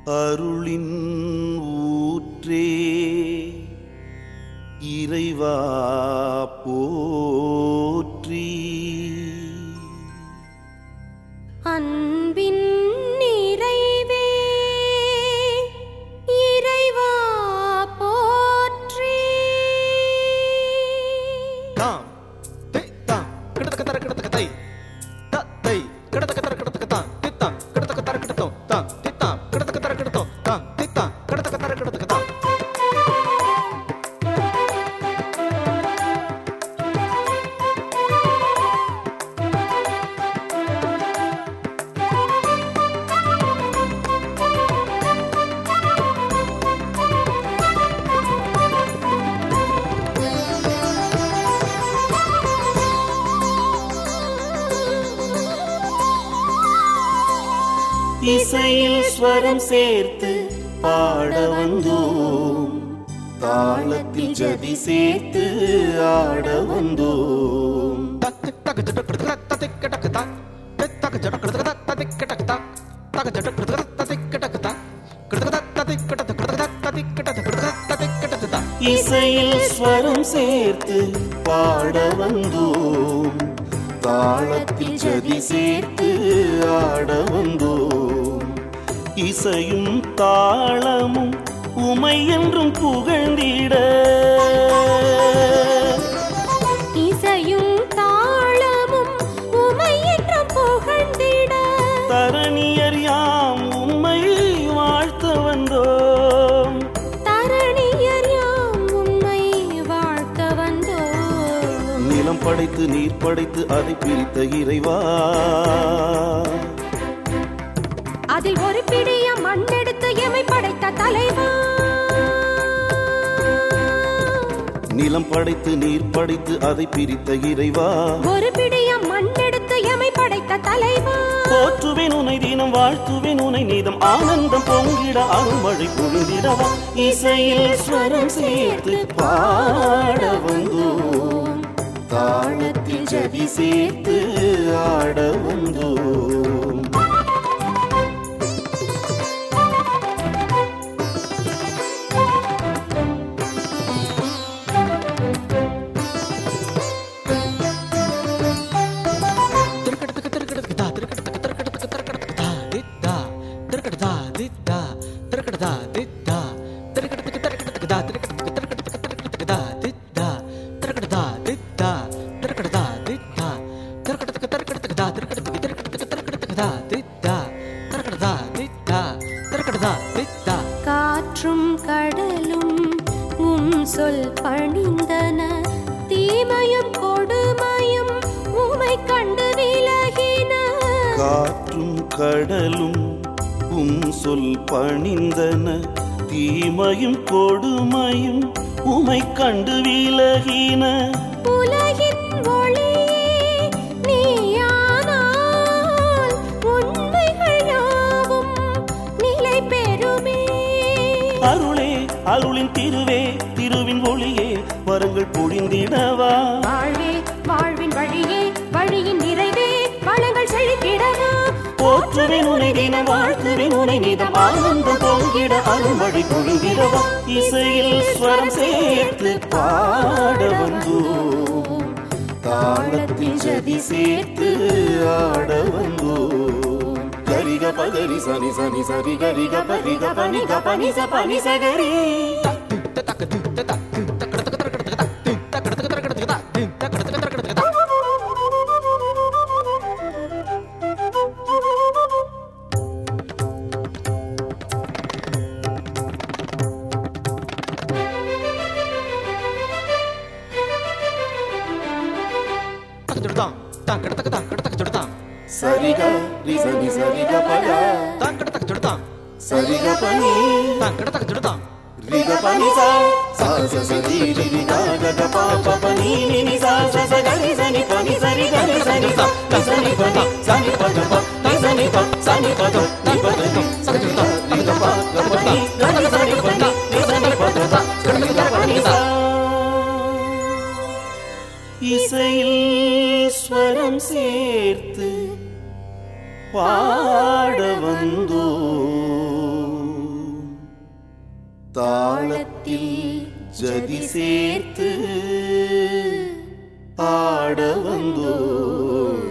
அருளின் ஊற்றே இறைவா போற்றி அன்பின் நிறைவே இறைவா போற்றி தாம் தை தாம் கிடத்தக்க தர கிடத்தக்க தை த தை கிடத்தக்க தர கிடத்தக்க தாம் தித்தாம் கிடத்தக்க தர கிடத்தோம் தாம் தித்தாம் கிடத்தக்க தர கிடத்தோம் தாம் தித்தாம் கிடத்தக்க தர கிடத்தக்க தாம் இசையில் ஸ்வரம் சேர்த்து பாட வந்தோம் தாளத்தில் ஜதி சேர்த்து ஆட வந்தோம் தக்கு தக்கு ஜட கிடத்தக்க தத்தை கிடக்க தா தக்க ஜட கிடத்தக்க தத்தை கிடக்க தா தக்க ஜட கிடத்தக்க தத்தை கிடக்க தா கிடத்தக்க தத்தை கிடத்த கிடத்தக்க தத்தை கிடத்த கிடத்தக்க தத்தை கிடத்த தா இசையில் ஸ்வரம் சேர்த்து பாட வந்தோம் தாளத்தில் ஜதி சேர்த்து ஆட வந்தோம் இசையும் தாளமும் உமை என்றும் புகழ்ந்திட இசையும் தாளமும் உமை என்றும் புகழ்ந்திட தரணியர் யாம் உம்மை வாழ்த்த வந்தோம் தரணியர் யாம் உம்மை வாழ்த்த வந்தோம் நிலம் படைத்து நீர் படைத்து அதை பிரித்த இறைவா அதில் ஒரு பிடிய மண்ணெடுத்து எமை படைத்த தலைவா நிலம் படைத்து நீர் படைத்து அதை பிரித்த இறைவா ஒரு பிடிய மண்ணெடுத்து எமை படைத்த தலைவா போற்றுவேன் உனை தினம் வாழ்த்துவேன் உனை நீதம் ஆனந்தம் பொங்கிட அருள்மழை பொழுதிடவா இசையில் ஸ்வரம் சேர்த்து பாட வந்தோம் தாளத்தில் ஜதி சேர்த்து ஆட வந்தோம் திருக்கடத்துக்கு திருக்கடத்துக்கு தா திருக்கடத்துக்கு திருக்கடத்துக்கு திருக்கடத்துக்கு தா தித்தா திருக்கடதா தித்தா திருக்கடதா தித்தா திருக்கடத்துக்கு திருக்கடத்துக்கு தா திருக்கடத்துக்கு திருக்கடத்துக்கு திருக்கடத்துக்கு தா தித்தா திருக்கடதா தித்தா திருக்கடதா தித்தா திருக்கடத்துக்கு திருக்கடத்துக்கு தா திருக்கடத்துக்கு திருக்கடத்துக்கு திருக்கடத்துக்கு தா தித்தா திருக்கடதா தித்தா திருக்கடதா தித்தா காற்றும் கடலும் உம் சொல் பணிந்தன தீமையும் கொடுமையும் உமை கண்டு விலகின காற்றும் கடலும் உம் சொல் பணிந்தன தீமையும் கொடுமையும் உமை கண்டு விலகின உலகின் ஒளியே நீயானால் உண்மைகள் யாவும் நிலை பெறுமே அருளே அருளின் திருவே திருவின் ஒளியே வரங்கள் பொழிந்திடவா வாழ்வே வாழ்வின் வழியே வழியின் நிறைவே வளங்கள் செழித்திடவா போற்றுவேன் உனை தினம் வாழ்த்துவேன் உனை நீதம் ஆனந்தம் பொங்கிட அருள்மழை பொழிந்திடவா இசையில் ஸ்வரம் சேர்த்து பாட வந்தோம் தாளத்தில் ஜதி சேர்த்து ஆட வந்தோம் கரிக பகரி சனி சனி சரி கரிக பரிக பனிக பனி ச பனி சகரி தக்க தித்த தா தித்த கடத்துக்கு திருக்கடத்துக்கு தா தித்த கடத்துக்கு திருக்கடத்துக்கு தா தித்த கடத்துக்கு திருக்கடத்துக்கு தா தக்க ஜுடுதாம் தான் கடத்துக்கு தான் கடத்துக்கு ஜுடுதாம் சரிக ரிசனி சரிக பக தான் கடத்துக்கு ஜுடுதாம் சரிக பனி தான் கடத்துக்கு ஜுடுதாம் ரிக பனி சா சா ச ச ரி ரி ரி க க க ப ப ப நீ நீ நீ சா ச ச க ரி ச நி ப நி ச ரி க ரி ச நி சா ரி ச நி ப நி ச நி ப த ப ரி ச நி ப ச நி ப த நி ப த த ச க ஜுடுதாம் ரி க ப க ப நீ க க ச நி ப நி ரி ச நி ப த த க க க ப நீ சா இசையில் ஸ்வரம் சேர்த்து பாட வந்தோம் தாளத்தில் ஜதி சேர்த்து ஆட வந்தோம்